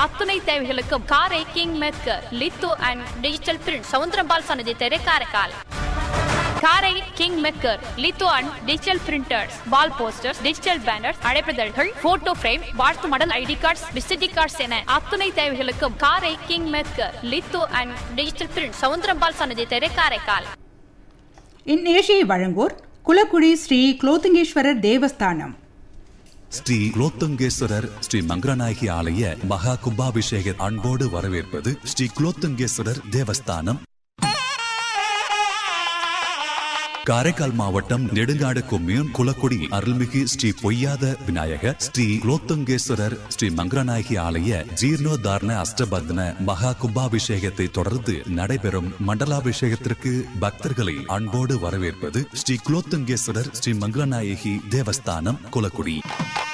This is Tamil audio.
அத்துணை தேவைகளுக்கும் Karai king maker litho and digital print Soundarambal சன்னதி தெரு Karaikal Karai king maker litho and digital printers wall posters digital banners அழைப்பிதழ்கள் போட்டோ பிரேம் வாழ்த்து மடல் ஐடி கார்ட்ஸ் விசிட்டிங் கார்ட்ஸ் என அத்துணை தேவைகளுக்கும் Karai king maker litho and digital print Soundarambal சன்னதி தெரு காரைக்கால் இந்நிகழ்ச்சியை வழங்குவோர் குலக்குடி ஸ்ரீ குலோத்துங்கேஸ்வரர் தேவஸ்தானம் ஸ்ரீ குலோத்துங்கேஸ்வரர் ஸ்ரீ மங்கரநாயகி ஆலய மகா கும்பாபிஷேக அன்போடு வரவேற்பது ஸ்ரீ குலோத்துங்கேஸ்வரர் தேவஸ்தானம் காரைக்கால் மாவட்டம் நெடுங்காடு கொம்யூன் குலக்குடி அருள்மிகு ஸ்ரீ பொய்யாத விநாயகர் ஸ்ரீ குலோத்துங்கேஸ்வரர் ஸ்ரீ மங்கரநாயகி ஆலய ஜீர்ணோதாரண அஷ்டபந்தன மகா கும்பாபிஷேகத்தை தொடர்ந்து நடைபெறும் மண்டலாபிஷேகத்திற்கு பக்தர்களை அன்போடு வரவேற்பது ஸ்ரீ குலோத்துங்கேஸ்வரர் ஸ்ரீ மங்கரநாயகி தேவஸ்தானம் குலக்குடி